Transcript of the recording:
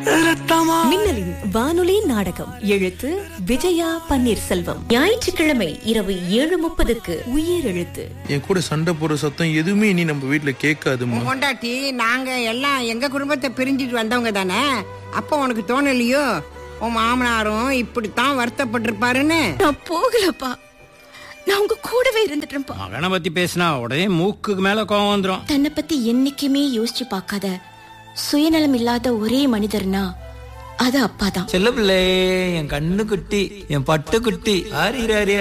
மின்னலின் வானொலி நாடகம் எழுத்து விஜயா பன்னீர்செல்வம் ஞாயிற்றுக்கிழமை இரவு ஏழு முப்பதுக்கு உயிர் எழுத்து என் கூட சண்டை போடுற சத்தம் எதுவுமே இனி நம்ம வீட்ல கேட்காதுமா உன் கொண்டாட்டி நாங்க எல்லாம் எங்க குடும்பத்தை பிரிஞ்சிட்டு வந்தவங்க தானே அப்போ உனக்கு தோணலையோ உன் மாமனாரும் இப்படித்தான் வருத்தப்பட்டிருப்பாருன்னு நான் போகலப்பா நான் உங்க கூடவே இருந்துட்டேன்ப்பா மகனை பத்தி பேசினா உடனே மூக்குக்கு மேல கோவம் வந்துரும் தன்னை பத்தி என்னைக்குமே யோசிச்சு பார்க்காத சுயநலம் இல்லாத ஒரே மனிதர்னா அது அப்பாதான் செல்ல பிள்ளை என் கண்ணு குட்டி என் பட்டு குட்டி ஆரி ஆரி